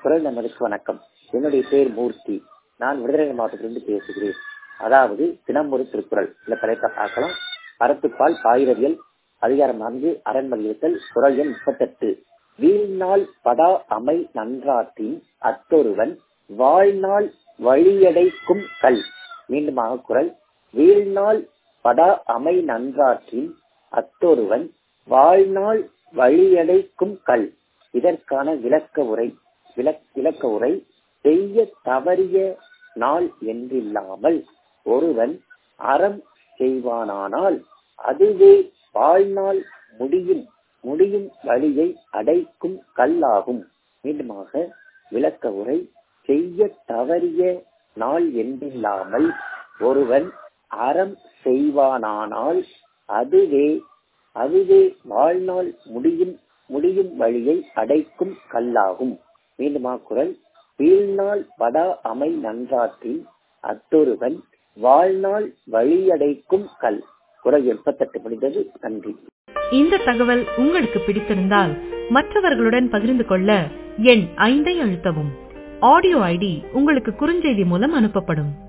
குரல் நமதுக்கு வணக்கம் என்னுடைய பேர் மூர்த்தி நான் விருதுநகர் மாவட்டத்திலிருந்து பேசுகிறேன் அதாவது தினம் ஒரு திருக்குறள் இந்த தலைப்பை பார்க்கலாம் அறத்துப்பால் ஆயிரவியல் அதிகாரம் நான்கு அரண்மனைத்தல் குரல் எண் முப்பத்தெட்டு வீழ்நாள் படா அமை நன்றாற்றின் அத்தொருவன் வாழ்நாள் வழியடைக்கும் கல் மீண்டுமாக குரல் வீழ்நாள் படா அமை நன்றாற்றின் அத்தொருவன் வாழ்நாள் வழியடைக்கும் கல் இதற்கான விளக்க உரை விளக்க உரை செய்ய தவறிய நாள் என்றில்லாமல் ஒருவன் அறம் செய்வானானால் அதுவே வாழ்நாள் முடியும் முடியும் வழியை அடைக்கும் கல்லாகும் மீண்டுமாக விளக்க உரை செய்ய தவறிய நாள் என்றில்லாமல் ஒருவன் அறம் செய்வானானால் அதுவே அதுவே வாழ்நாள் முடியும் முடியும் வழியை அடைக்கும் கல்லாகும் மீண்டுமா குரல் வீழ்நாள் வடா அமை நன்றாற்றில் அத்தொருவன் வாழ்நாள் வழியடைக்கும் கல் குரல் எண்பத்தெட்டு முடிந்தது நன்றி இந்த தகவல் உங்களுக்கு பிடித்திருந்தால் மற்றவர்களுடன் பகிர்ந்து கொள்ள எண் ஐந்தை அழுத்தவும் ஆடியோ ஐடி உங்களுக்கு குறுஞ்செய்தி மூலம் அனுப்பப்படும்